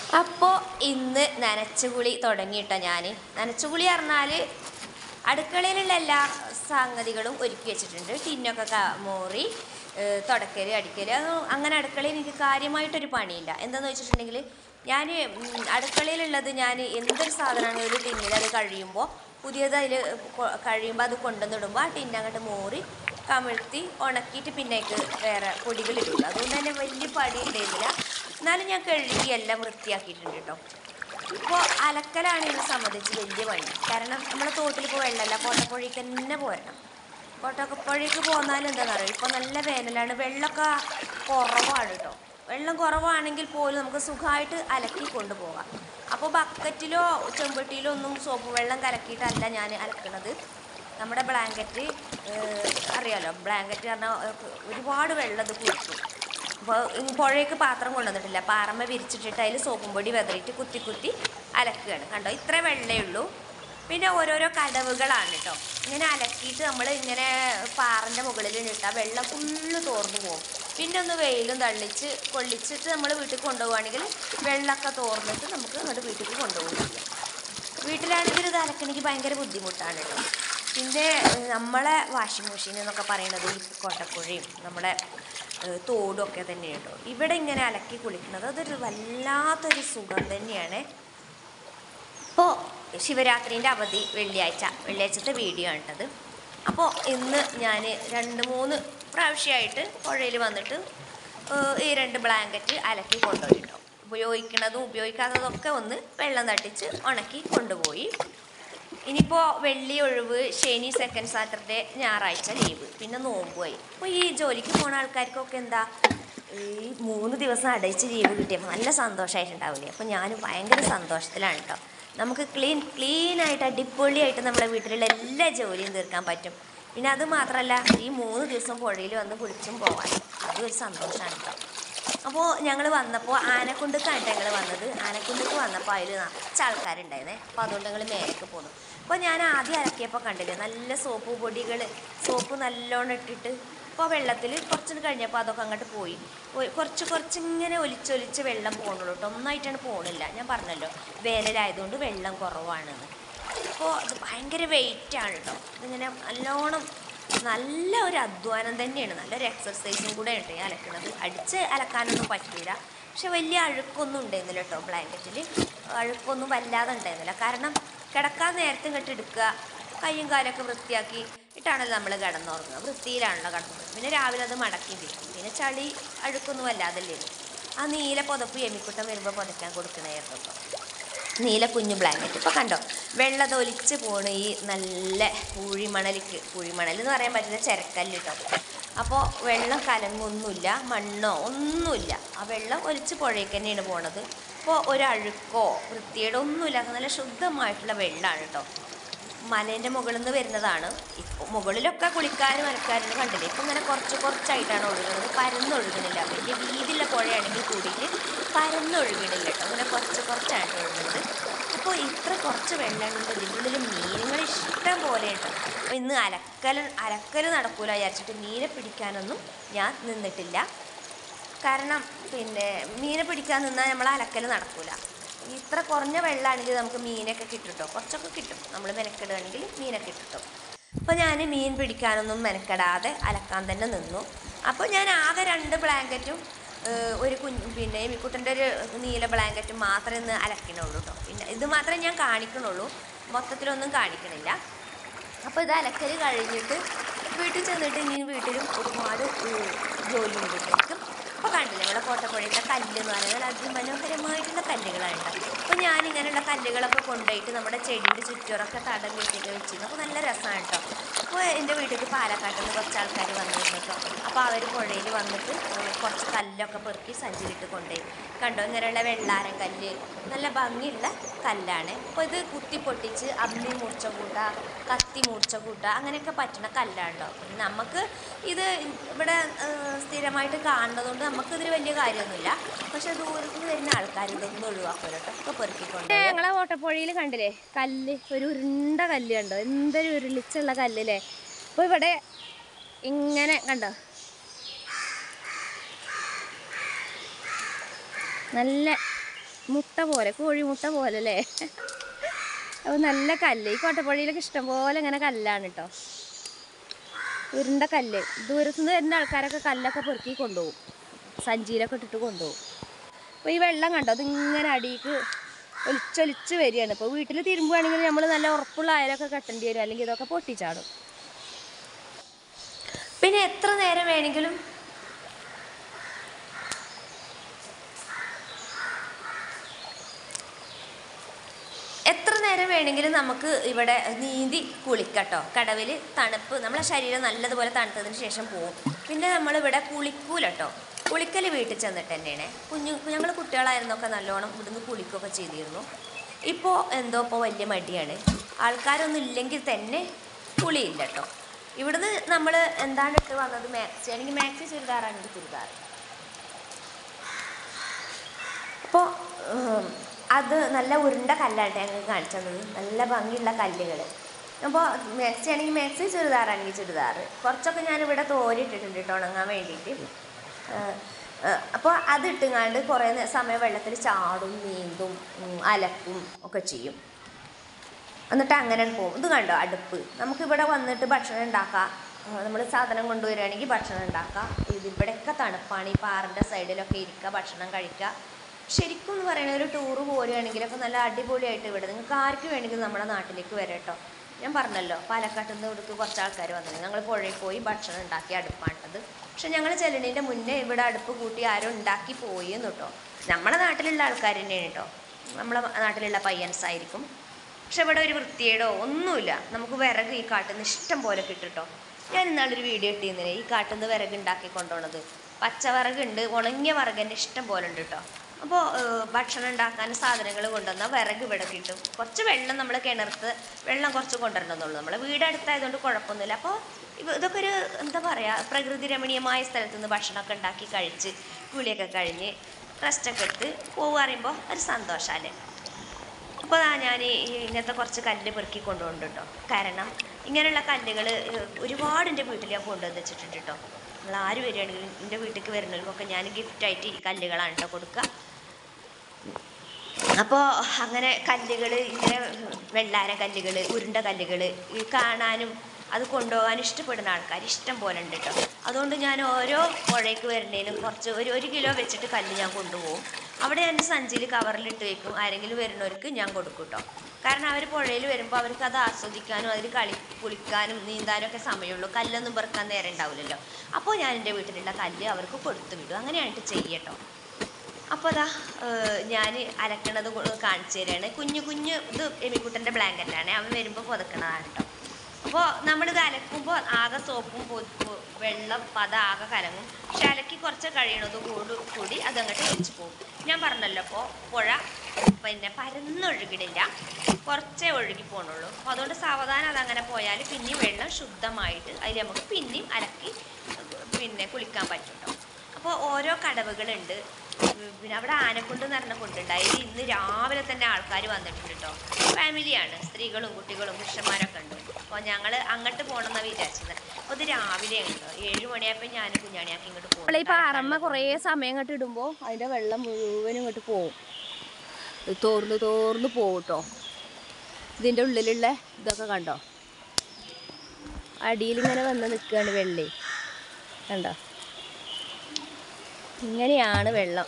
അപ്പോൾ ഇന്ന് നനച്ചുകുളി തുടങ്ങിയിട്ടോ ഞാൻ നനച്ചുകുളി പറഞ്ഞാൽ അടുക്കളയിലുള്ള എല്ലാ സംഗതികളും ഒരുക്കി വെച്ചിട്ടുണ്ട് ടിന്നൊക്കെ ക- മോറി ഏഹ് തുടക്കൽ അടിക്കൽ അത് അങ്ങനെ അടുക്കളയിൽ എനിക്ക് കാര്യമായിട്ടൊരു പണിയില്ല എന്താണെന്ന് വെച്ചിട്ടുണ്ടെങ്കിൽ ഞാൻ അടുക്കളയിലുള്ളത് ഞാൻ എന്തൊരു സാധനമാണ് ഒരു ടിന്നിൽ അത് കഴിയുമ്പോൾ പുതിയത് അതിൽ കഴിയുമ്പോൾ അത് കൊണ്ടുവന്നിടുമ്പോൾ ആ ടിന്ന് അങ്ങോട്ട് മോറി കമിഴ്ത്തി ഉണക്കിയിട്ട് പിന്നേക്ക് വേറെ പൊടികളിടുള്ളൂ അതുകൊണ്ട് തന്നെ വലിയ പടി ഉണ്ടായിരുന്നില്ല എന്നാലും ഞാൻ കഴുകി എല്ലാം വൃത്തിയാക്കിയിട്ടുണ്ട് കേട്ടോ ഇപ്പോൾ അലക്കലാണ് ഇതിനെ സംബന്ധിച്ച് വലിയ പണി കാരണം നമ്മളെ തോട്ടിൽ ഇപ്പോൾ വെള്ളമല്ല കോട്ടപ്പുഴയ്ക്ക് തന്നെ പോരണം കോട്ടപ്പുഴയ്ക്ക് പോന്നാൽ എന്താണെന്ന് അറിയാം ഇപ്പോൾ നല്ല വേനലാണ് വെള്ളമൊക്കെ കുറവാണ് കേട്ടോ വെള്ളം കുറവാണെങ്കിൽ പോലും നമുക്ക് സുഖമായിട്ട് അലക്കി കൊണ്ടുപോകാം അപ്പോൾ ബക്കറ്റിലോ ചെമ്പട്ടിയിലോ ഒന്നും സോപ്പ് വെള്ളം കലക്കിയിട്ടല്ല ഞാൻ അലക്കണത് നമ്മുടെ ബ്ലാങ്കറ്റ് അറിയാലോ ബ്ലാങ്കറ്റ് പറഞ്ഞാൽ ഏഹ്, ഒരുപാട് വെള്ളം ഇത് കുടിക്കും അപ്പോൾ പുഴയ്ക്ക് പാത്രം കൊണ്ടുവന്നിട്ടില്ല പാറമ്മ വിരിച്ചിട്ടിട്ട് അതിൽ സോപ്പും പൊടി വെതറിയിട്ട് കുത്തി കുത്തി അലക്കുകയാണ് കണ്ടോ ഇത്ര വെള്ളേ ഉള്ളൂ പിന്നെ ഓരോരോ കടവുകളാണ് കേട്ടോ ഇങ്ങനെ അലക്കിയിട്ട് നമ്മൾ ഇങ്ങനെ പാറൻ്റെ മുകളിൽ ഇട്ടാൽ വെള്ളം ഫുള്ള് തോർന്നു പോകും പിന്നെ ഒന്ന് വെയിലും തള്ളിച്ച് കൊള്ളിച്ചിട്ട് നമ്മൾ വീട്ടിൽ കൊണ്ടുപോവുകയാണെങ്കിൽ വെള്ളമൊക്കെ തോർന്നിട്ട് നമുക്ക് അങ്ങോട്ട് വീട്ടിൽ കൊണ്ടുപോകും ചെയ്യാം വീട്ടിലാണെങ്കിൽ ഇത് അലക്കണമെങ്കിൽ ഭയങ്കര ബുദ്ധിമുട്ടാണ് കേട്ടോ പിന്നെ ഏഹ്, നമ്മളെ വാഷിംഗ് മെഷീൻ എന്നൊക്കെ പറയുന്നത് ഈ കോട്ടപ്പുഴയും നമ്മുടെ ഏഹ്, തോടും ഒക്കെ തന്നെയാണ് കേട്ടോ ഇവിടെ ഇങ്ങനെ അലക്കി കുളിക്കുന്നത് അതൊരു വല്ലാത്തൊരു സുഖം തന്നെയാണ് ഇപ്പോൾ ശിവരാത്രിൻ്റെ അവധി വെള്ളിയാഴ്ച വെള്ളിയാഴ്ചത്തെ വീഡിയോ ആണ് കേട്ടത് അപ്പോൾ ഇന്ന് ഞാൻ രണ്ട് മൂന്ന് പ്രാവശ്യമായിട്ട് പുഴയിൽ വന്നിട്ട് ഏഹ്, ഈ രണ്ട് ബ്ലാങ്കറ്റ് അലക്കി കൊണ്ടുപോയി കേട്ടോ ഉപയോഗിക്കണതും ഉപയോഗിക്കാത്തതൊക്കെ ഒന്ന് വെള്ളം തട്ടിച്ച് ഉണക്കി കൊണ്ടുപോയി ഇനിയിപ്പോൾ വെള്ളി ഒഴിവ് ശനി സെക്കൻഡ് സാറ്റർഡേ ഞായറാഴ്ച ലീവ് പിന്നെ നോമ്പുമായി അപ്പോൾ ഈ ജോലിക്ക് പോണ ആൾക്കാർക്കൊക്കെ എന്താ ഈ മൂന്ന് ദിവസം അടയിച്ച് ലീവ് കിട്ടിയപ്പോൾ നല്ല സന്തോഷമായിട്ടുണ്ടാവില്ലേ അപ്പോൾ ഞാൻ ഭയങ്കര സന്തോഷത്തിലാണ് കേട്ടോ നമുക്ക് ക്ലീൻ ക്ലീനായിട്ട് അടിപൊളിയായിട്ട് നമ്മളെ വീട്ടിലുള്ള എല്ലാ ജോലിയും തീർക്കാൻ പറ്റും പിന്നെ അത് മാത്രമല്ല ഈ മൂന്ന് ദിവസം പുഴയിൽ വന്ന് കുളിച്ചും പോകാൻ അതും ഒരു സന്തോഷമാണ് കേട്ടോ അപ്പോൾ ഞങ്ങൾ വന്നപ്പോൾ ആനക്കുണ്ടക്കാണ് ഞങ്ങൾ വന്നത് ആനക്കുണ്ടക്ക് വന്നപ്പോൾ അതിൽ നിറച്ച ആൾക്കാരുണ്ടായിരുന്നേ അപ്പോൾ അതുകൊണ്ട് ഞങ്ങൾ മേലേക്ക് പോന്നു അപ്പോൾ ഞാൻ ആദ്യം അലക്കിയപ്പോൾ കണ്ടില്ലേ നല്ല സോപ്പ് പൊടികൾ സോപ്പ് നല്ലോണം ഇട്ടിട്ട് ഇപ്പോൾ വെള്ളത്തിൽ കുറച്ചും കഴിഞ്ഞപ്പോൾ അതൊക്കെ അങ്ങോട്ട് പോയി പോയി കുറച്ച് കുറച്ചിങ്ങനെ ഒലിച്ചൊലിച്ച് വെള്ളം പോകണുള്ളൂ കേട്ടോ ഒന്നായിട്ടാണ് പോകണില്ല ഞാൻ പറഞ്ഞല്ലോ വേനലായതുകൊണ്ട് വെള്ളം കുറവാണെന്ന് അപ്പോൾ അത് ഭയങ്കര വെയിറ്റാണ് കേട്ടോ ഇതിങ്ങനെ നല്ലോണം നല്ല ഒരു അധ്വാനം തന്നെയാണ് നല്ലൊരു എക്സർസൈസും കൂടെ ഉണ്ട് ഈ അലക്കണത് അടിച്ച് അലക്കാനൊന്നും പറ്റില്ല പക്ഷെ വലിയ അഴുക്കൊന്നും ഉണ്ടായിരുന്നില്ല കേട്ടോ ബ്ലാങ്കറ്റിൽ അഴുക്കൊന്നും വല്ലാതെ ഉണ്ടായിരുന്നില്ല കാരണം കിടക്കാൻ നേരത്തെ ഇങ്ങോട്ട് എടുക്കുക കയ്യും കാലൊക്കെ വൃത്തിയാക്കി ഇട്ടാണല്ലോ നമ്മൾ കിടന്നുറങ്ങുക വൃത്തിയിലാണല്ലോ കിടന്നത് പിന്നെ രാവിലെ അത് മടക്കി തീരും പിന്നെ ചളി അഴുക്കൊന്നും വല്ലാതല്ലേ ആ നീല പുതപ്പ് എമിക്കുട്ടം വരുമ്പോൾ പുതയ്ക്കാൻ കൊടുക്കണമായിരുന്നു കേട്ടോ നീല കുഞ്ഞു ബ്ലാങ്കറ്റ് ഇപ്പോൾ കണ്ടോ വെള്ളം ഒലിച്ച് പോണ ഈ നല്ല പൂഴിമണലിക്ക് പൂഴിമണൽ എന്ന് പറയാൻ പറ്റില്ല ചിരക്കല്ല് കേട്ടോ അപ്പോൾ വെള്ളം കലങ്ങൊന്നുമില്ല മണ്ണോ ഒന്നുമില്ല ആ വെള്ളം ഒലിച്ച് പുഴയ്ക്ക് തന്നെയാണ് പോണത് അപ്പോൾ ഒരഴുക്കോ വൃത്തിയുടെ ഒന്നുമില്ല നല്ല ശുദ്ധമായിട്ടുള്ള വെള്ളമാണ് കേട്ടോ മലേൻ്റെ മുകളിൽ നിന്ന് വരുന്നതാണ് ഇപ്പോൾ മുകളിലൊക്കെ കുളിക്കാനും അലക്കാനും കണ്ടില്ലേ ഇപ്പം ഇങ്ങനെ കുറച്ച് കുറച്ചായിട്ടാണ് ഒഴുകുന്നത് പരന്നൊഴുകണില്ല വലിയ വീതിയുള്ള പുഴയാണെങ്കിൽ കൂടിയിട്ട് പരന്നൊഴുകണില്ല കേട്ടോ അങ്ങനെ കുറച്ച് കുറച്ചായിട്ട് ഒഴുകുന്നത് അപ്പോൾ ഇത്ര കുറച്ച് വെള്ളം കൊണ്ട് ഇതിൻ്റെ ഉള്ളിൽ മീനുകൾ ഇഷ്ടം പോലെ ഉണ്ട് അപ്പോൾ ഇന്ന് അലക്കൽ അലക്കൽ നടക്കൂല വിചാരിച്ചിട്ട് മീനെ പിടിക്കാനൊന്നും ഞാൻ നിന്നിട്ടില്ല കാരണം പിന്നെ മീനെ പിടിക്കാൻ നിന്നാൽ നമ്മൾ അലക്കൽ നടക്കൂല ഇത്ര കുറഞ്ഞ വെള്ളമാണെങ്കിൽ നമുക്ക് മീനൊക്കെ കിട്ടും കേട്ടോ കുറച്ചൊക്കെ കിട്ടും നമ്മൾ മെനക്കെടുകയാണെങ്കിൽ മീനൊക്കെ കിട്ടും അപ്പോൾ ഞാൻ മീൻ പിടിക്കാനൊന്നും മെനക്കെടാതെ അലക്കാൻ തന്നെ നിന്നു അപ്പോൾ ഞാൻ ആകെ രണ്ട് ബ്ലാങ്കറ്റും ഏഹ്, ഒരു കുഞ്ഞ് പിന്നെ മിക്കുട്ടൻ്റെ ഒരു നീല ബ്ലാങ്കറ്റും മാത്രമേ ഇന്ന് അലക്കണുള്ളൂ കേട്ടോ പിന്നെ ഇത് മാത്രമേ ഞാൻ കാണിക്കണുള്ളൂ മൊത്തത്തിലൊന്നും കാണിക്കണില്ല അപ്പോൾ ഇത് അലക്കൽ കഴിഞ്ഞിട്ട് വീട്ടിൽ ചെന്നിട്ട് ഇനി വീട്ടിലും ഒരുപാട് ഏഹ്, ജോലിയുണ്ട് എനിക്ക് അപ്പോൾ കണ്ടില്ലേ നമ്മുടെ കോട്ടപ്പുഴയിലെ കല്ല് എന്ന് പറയുന്നത് അതിമനോഹരമായിട്ടുള്ള കല്ലുകളാണ് അപ്പോൾ ഞാനിങ്ങനെയുള്ള കല്ലുകളൊക്കെ കൊണ്ടുപോയിട്ട് നമ്മുടെ ചെടിയുടെ ചുറ്റുറൊക്കെ തടം കെട്ടിയൊക്കെ വെച്ചിരുന്നു അപ്പോൾ നല്ല രസമാണ് കേട്ടോ അപ്പോൾ എൻ്റെ വീട്ടിൽ പാലക്കാട്ടിൽ നിന്ന് കുറച്ച് ആൾക്കാർ വന്നിരുന്നു കേട്ടോ അപ്പോൾ അവർ പുഴയിൽ വന്നിട്ട് ഏഹ്, കുറച്ച് കല്ലൊക്കെ പെറുക്കി സഞ്ചരിട്ട് കൊണ്ടുപോയി കണ്ടോ ഇങ്ങനെയുള്ള വെള്ളാരം കല്ല് നല്ല ഭംഗിയുള്ള കല്ലാണ് അപ്പോൾ ഇത് കുത്തി പൊട്ടിച്ച് അമ്മി മൂർച്ച കൂട്ടുക കത്തി മൂർച്ച കൂട്ടുക അങ്ങനെയൊക്കെ പറ്റുന്ന കല്ലാണല്ലോ നമുക്ക് ഇത് ഇവിടെ ഏഹ്, സ്ഥിരമായിട്ട് കാണുന്നതുകൊണ്ട് നമുക്കിതിൽ വലിയ കാര്യമൊന്നുമില്ല പക്ഷെ ദൂരത്ത് നിന്ന് വരുന്ന ആൾക്കാർ ഇതൊന്നും ഒഴിവാക്കില്ല കേട്ടോ ഒക്കെ പെറുക്കിക്കൊണ്ട് ഞങ്ങളെ ഓട്ടപ്പുഴയിൽ കണ്ടില്ലേ കല്ല് ഒരു ഉരുണ്ട കല്ല് കണ്ടോ എന്തൊരു ഉരുളിച്ചുള്ള കല്ല് അപ്പോൾ ഇവിടെ ഇങ്ങനെ കണ്ടോ നല്ല മുട്ട പോലെ കോഴിമുട്ട പോലെ അല്ലേ അപ്പോൾ നല്ല കല്ല് ഈ കോട്ടപ്പള്ളിയിലൊക്കെ ഇഷ്ടംപോലെ ഇങ്ങനെ കല്ലാണ് കേട്ടോ ഉരുണ്ട കല്ല് ദൂരത്തുനിന്ന് വരുന്ന ആൾക്കാരൊക്കെ കല്ലൊക്കെ പെറുക്കി കൊണ്ടുപോകും സഞ്ചിയിലൊക്കെ ഇട്ടിട്ട് കൊണ്ടുപോകും അപ്പോൾ ഈ വെള്ളം കണ്ടോ അതിങ്ങനെ അടിയിക്ക് ഒലിച്ചൊലിച്ച് വരികയാണ് ഇപ്പോൾ വീട്ടിൽ തിരുമ്പുകയാണെങ്കിൽ നമ്മൾ നല്ല ഉറപ്പുള്ള അയലൊക്കെ കെട്ടേണ്ടി വരും അല്ലെങ്കിൽ ഇതൊക്കെ പൊട്ടിച്ചാടും പിന്നെ എത്ര നേരം വേണമെങ്കിലും എത്ര നേരം വേണമെങ്കിലും നമുക്ക് ഇവിടെ നീന്തി കുളിക്കട്ടോ കടവിൽ തണുപ്പ് നമ്മളെ ശരീരം നല്ലതുപോലെ തണുത്തതിന് ശേഷം പോവും പിന്നെ നമ്മളിവിടെ കുളിക്കൂലട്ടോ കുളിക്കൽ വീട്ടിൽ ചെന്നിട്ട് തന്നെയാണ് കുഞ്ഞു ഞങ്ങൾ കുട്ടികളായിരുന്നൊക്കെ നല്ലോണം ഇവിടുന്ന് കുളിക്കുകയൊക്കെ ചെയ്തിരുന്നു ഇപ്പോൾ എന്തോ ഇപ്പോൾ വലിയ മടിയാണ് ആൾക്കാരൊന്നും ഇല്ലെങ്കിൽ തന്നെ കുളിയില്ല കേട്ടോ ഇവിടുന്ന് നമ്മൾ എന്താണ് ഇട്ട് വന്നത് മാക്സി ആണെങ്കിൽ മാക്സി ചുരിദാറാണെങ്കിൽ ചുരിദാർ അപ്പോൾ അത് നല്ല ഉരുണ്ട കല്ലാണ് ഞങ്ങൾക്ക് കാണിച്ചു തന്നത് നല്ല ഭംഗിയുള്ള കല്ലുകൾ അപ്പോൾ മാക്സി ആണെങ്കിൽ മാക്സി ചുരിദാറാണെങ്കിൽ ചുരിദാർ കുറച്ചൊക്കെ ഞാനിവിടെ തോരിയിട്ടിട്ടുണ്ട് കേട്ടോ ഉണങ്ങാൻ വേണ്ടിയിട്ട് അപ്പോൾ അത് ഇട്ടുങ്ങാണ്ട് കുറേ നേ- സമയം വെള്ളത്തിൽ ചാടും നീന്തും ഉം, അലക്കും ഒക്കെ ചെയ്യും എന്നിട്ട് അങ്ങനെ പോകും ഇത് കണ്ടോ അടുപ്പ് നമുക്കിവിടെ വന്നിട്ട് ഭക്ഷണം ഉണ്ടാക്കാം നമ്മൾ സാധനം കൊണ്ടുവരികയാണെങ്കിൽ ഭക്ഷണം ഉണ്ടാക്കാം ഇത് ഇവിടെയൊക്കെ തണുപ്പാണ് ഈ പാറിൻ്റെ സൈഡിലൊക്കെ ഇരിക്കുക ഭക്ഷണം കഴിക്കുക ശരിക്കും എന്ന് പറയുന്നത് ഒരു ടൂറ് പോരുകയാണെങ്കിലൊക്കെ നല്ല അടിപൊളിയായിട്ട് ഇവിടെ നിങ്ങൾക്ക് ആർക്ക് വേണമെങ്കിലും നമ്മുടെ നാട്ടിലേക്ക് വരാം കേട്ടോ ഞാൻ പറഞ്ഞല്ലോ പാലക്കാട്ടിൽ നിന്ന് ഇവിടേക്ക് കുറച്ച് ആൾക്കാർ വന്നത് ഞങ്ങൾ പുഴയിൽ പോയി ഭക്ഷണം ഉണ്ടാക്കി അടുപ്പാണ്ടത് പക്ഷെ ഞങ്ങൾ ചെല്ലണീൻ്റെ മുന്നേ ഇവിടെ അടുപ്പ് കൂട്ടി ആരോ ഉണ്ടാക്കി പോയി എന്ന് കേട്ടോ നമ്മുടെ നാട്ടിലുള്ള ആൾക്കാർ തന്നെയാണ് കേട്ടോ നമ്മളെ നാട്ടിലുള്ള പയ്യൻസ് ആയിരിക്കും പക്ഷെ ഇവിടെ ഒരു വൃത്തിയേടോ ഒന്നുമില്ല നമുക്ക് വിറക് ഈ കാട്ടിൽ നിന്ന് ഇഷ്ടം പോലെ കിട്ടുട്ടോ ഞാൻ ഇന്നാളൊരു വീഡിയോ ഇട്ടിരുന്നില്ലേ ഈ കാട്ടിൽ നിന്ന് വിറക് ഉണ്ടാക്കി കൊണ്ടുപോണത് പച്ചവിറകുണ്ട് ഉണങ്ങിയ വിറക് തന്നെ ഇഷ്ടം പോലെ ഉണ്ട് കേട്ടോ അപ്പോൾ ഭക്ഷണം ഉണ്ടാക്കാൻ സാധനങ്ങൾ കൊണ്ടുവന്നാൽ വിറക് ഇവിടെ കിട്ടും കുറച്ച് വെള്ളം നമ്മൾ കിണർത്ത് വെള്ളം കുറച്ച് കൊണ്ടുവരണമെന്നുള്ളൂ നമ്മളെ വീട് അടുത്തായതുകൊണ്ട് കുഴപ്പമൊന്നുമില്ല അപ്പോൾ ഇവ ഇതൊക്കെ ഒരു എന്താ പറയുക പ്രകൃതി രമണീയമായ സ്ഥലത്ത് നിന്ന് ഭക്ഷണമൊക്കെ ഉണ്ടാക്കി കഴിച്ച് കുളിയൊക്കെ കഴിഞ്ഞ് റെസ്റ്റൊക്കെ എടുത്ത് പോകുക പറയുമ്പോൾ ഒരു സന്തോഷമല്ലേ അപ്പോൾ ഞാൻ ഈ ഇങ്ങനത്തെ കുറച്ച് കല്ല് പെറുക്കി കൊണ്ടുപോകുന്നുണ്ട് കേട്ടോ കാരണം ഇങ്ങനെയുള്ള കല്ലുകൾ ഒരുപാട് എൻ്റെ വീട്ടിൽ ഞാൻ കൊണ്ടുവന്ന് വെച്ചിട്ടുണ്ട് കേട്ടോ നിങ്ങൾ ആര് വരികയാണെങ്കിലും എൻ്റെ വീട്ടിലേക്ക് വരുന്നവർക്കൊക്കെ ഞാൻ ഗിഫ്റ്റായിട്ട് ഈ കല്ലുകളാണ് കേട്ടോ കൊടുക്കുക അപ്പോൾ അങ്ങനെ കല്ലുകൾ ഇങ്ങനെ വെള്ളാര കല്ലുകൾ ഉരുണ്ട കല്ലുകൾ ഈ കാണാനും അത് കൊണ്ടുപോകാൻ ഇഷ്ടപ്പെടുന്ന ആൾക്കാർ ഇഷ്ടം പോലെ ഉണ്ട് കേട്ടോ അതുകൊണ്ട് ഞാൻ ഓരോ പുഴയ്ക്ക് വരുന്നതിനും കുറച്ച് ഒരു ഒരു കിലോ വെച്ചിട്ട് കല്ല് ഞാൻ കൊണ്ടുപോകും അവിടെ എൻ്റെ സഞ്ചിയിൽ കവറിലിട്ട് വെക്കും ആരെങ്കിലും വരുന്നവർക്ക് ഞാൻ കൊടുക്കും കേട്ടോ കാരണം അവർ പുഴയിൽ വരുമ്പോൾ അവർക്ക് അത് ആസ്വദിക്കാനും അതിൽ കളി കുളിക്കാനും നീന്താനും ഒക്കെ സമയമുള്ളൂ കല്ലൊന്നും പെറുക്കാൻ നേരം ഉണ്ടാവില്ലല്ലോ അപ്പോൾ ഞാൻ എൻ്റെ വീട്ടിലുള്ള കല്ല് അവർക്ക് കൊടുത്തു വിടും അങ്ങനെയായിട്ട് ചെയ്യട്ടോ അപ്പോൾ അതാ ഞാൻ അലക്കണത് കൊ- കാണിച്ചു തരികയാണ് കുഞ്ഞു കുഞ്ഞു ഇത് എമിക്കുട്ടൻ്റെ ബ്ലാങ്കറ്റാണ് അവൻ വരുമ്പോൾ പുതക്കണതാണ് കേട്ടോ അപ്പോൾ നമ്മളിത് അലക്കുമ്പോൾ ആകെ സോപ്പും പൊ- പൊ- വെള്ളം പത ആകെ കലങ്ങും പക്ഷെ അലക്കി കുറച്ച് കഴിയണത് കൂടി കൂടി അതങ്ങോട്ട് ഒഴിച്ചു പോകും ഞാൻ പറഞ്ഞല്ലോ അപ്പോൾ പുഴ പിന്നെ പരന്നൊഴുകിടില്ല കുറച്ചേ ഒഴുകി പോകണുള്ളൂ അപ്പോൾ അതുകൊണ്ട് സാവധാനം അതങ്ങനെ പോയാൽ പിന്നെയും വെള്ളം ശുദ്ധമായിട്ട് അതിൽ നമുക്ക് പിന്നെയും അലക്കി പിന്നെ കുളിക്കാൻ പറ്റും കേട്ടോ അപ്പോൾ ഓരോ കടവുകളുണ്ട് ഉം, പിന്നെ അവിടെ ആനക്കുണ്ട് എന്ന് പറഞ്ഞ കുണ്ടുണ്ട് അതിൽ ഇന്ന് രാവിലെ തന്നെ ആൾക്കാർ വന്നിട്ടുണ്ട് കേട്ടോ ഫാമിലിയാണ് സ്ത്രീകളും കുട്ടികളും പുരുഷന്മാരൊക്കെ ഉണ്ട് അപ്പോൾ ഞങ്ങൾ അങ്ങോട്ട് പോകണമെന്നാണ് വിചാരിച്ചത് അപ്പോൾ ഇത് രാവിലെ കേട്ടോ ഏഴ് മണിയായപ്പോൾ ഞാൻ കുഞ്ഞാണിയാക്കി ഇങ്ങോട്ട് നമ്മൾ ഈ പോകും പാറമ്മ കുറേ സമയം ഇങ്ങോട്ട് ഇടുമ്പോൾ അതിൻ്റെ വെള്ളം മുഴുവനും ഇങ്ങോട്ട് പോവും ഇത് തോർന്ന് തോർന്ന് പോവും കേട്ടോ ഇതിൻ്റെ ഉള്ളിലുള്ള ഇതൊക്കെ കണ്ടോ അടിയിലിങ്ങനെ വന്ന് നിൽക്കുകയാണ് വെള്ളി കണ്ടോ ഇങ്ങനെയാണ് വെള്ളം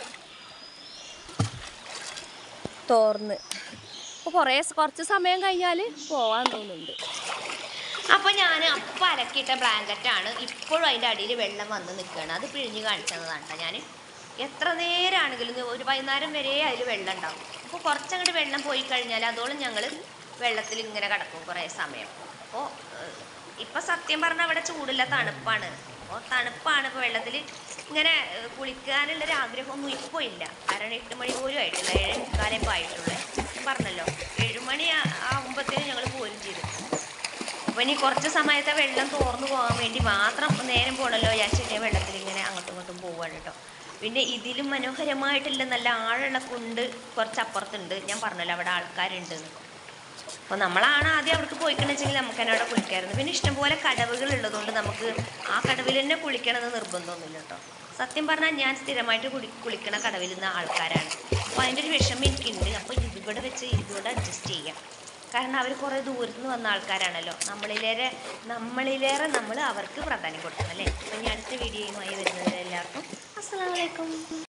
തോർന്ന് അപ്പോൾ കുറേ കുറച്ച് സമയം കഴിഞ്ഞാൽ പോവാൻ തോന്നുന്നുണ്ട് അപ്പോൾ ഞാൻ അപ്പം അലക്കിയിട്ട ബ്ലാങ്കറ്റാണ് ഇപ്പോഴും അതിൻ്റെ അടിയിൽ വെള്ളം വന്ന് നിൽക്കുകയാണ് അത് പിഴിഞ്ഞ് കാണിച്ചതാണ് കേട്ടോ ഞാൻ എത്ര നേരമാണെങ്കിലും ഇത് ഒരു വൈകുന്നേരം വരെ അതിൽ വെള്ളം ഉണ്ടാവും അപ്പോൾ കുറച്ചങ്ങോട്ട് വെള്ളം പോയി കഴിഞ്ഞാൽ അതോളം ഞങ്ങൾ വെള്ളത്തിൽ ഇങ്ങനെ കിടക്കും കുറേ സമയം അപ്പോൾ ഇപ്പം സത്യം പറഞ്ഞാൽ അവിടെ ചൂടില്ല തണുപ്പാണ് അപ്പോൾ തണുപ്പാണ് ഇപ്പോൾ വെള്ളത്തിൽ ഇങ്ങനെ ഏഹ്, കുളിക്കാനുള്ളൊരു ആഗ്രഹമൊന്നും ഇപ്പോൾ ഇല്ല കാരണം എട്ട് മണി പോലും ആയിട്ടില്ല ഏഴ് മുക്കാലേ ഇപ്പോൾ ആയിട്ടുള്ളൂ ഞാൻ പറഞ്ഞല്ലോ ഏഴുമണി ആകുമ്പോഴത്തേനും ഞങ്ങൾ പോരും ചെയ്തു അപ്പോൾ ഇനി കുറച്ച് സമയത്തെ വെള്ളം തോർന്നു പോകാൻ വേണ്ടി മാത്രം നേരം പോകണല്ലോ വിചാരിച്ചിട്ട് വെള്ളത്തിൽ ഇങ്ങനെ അങ്ങോട്ടും ഇങ്ങോട്ടും പോവുകയാണ് കേട്ടോ പിന്നെ ഇതിലും മനോഹരമായിട്ടുള്ള നല്ല ആഴമുള്ള കുണ്ട് കുറച്ച് അപ്പുറത്തുണ്ട് ഞാൻ പറഞ്ഞല്ലോ അവിടെ ആൾക്കാരുണ്ട് എന്ന്. അപ്പോൾ നമ്മളാണ് ആദ്യം അവർക്ക് പോയിക്കണെച്ചെങ്കിൽ നമുക്ക് തന്നെ അവിടെ കുളിക്കായിരുന്നു പിന്നെ ഇഷ്ടംപോലെ കടവുകൾ ഉള്ളതുകൊണ്ട് നമുക്ക് ആ കടവിൽ തന്നെ കുളിക്കണമെന്ന് നിർബന്ധമൊന്നുമില്ല കേട്ടോ സത്യം പറഞ്ഞാൽ ഞാൻ സ്ഥിരമായിട്ട് കുളി കുളിക്കണ കടവിൽ നിന്ന് ആൾക്കാരാണ് അപ്പോൾ അതിൻ്റെ ഒരു വിഷമം എനിക്കുണ്ട് അപ്പോൾ ഇതിവിടെ വെച്ച് ഇതിവിടെ അഡ്ജസ്റ്റ് ചെയ്യാം കാരണം അവർ കുറേ ദൂരത്ത് നിന്ന് വന്ന ആൾക്കാരാണല്ലോ നമ്മളിലേറെ നമ്മളിലേറെ നമ്മൾ അവർക്ക് പ്രാധാന്യം കൊടുക്കണം അല്ലേ അപ്പോൾ ഞാൻ അടുത്ത വീഡിയോയുമായി വരുന്നത് എല്ലാവർക്കും അസ്സാം വലൈക്കും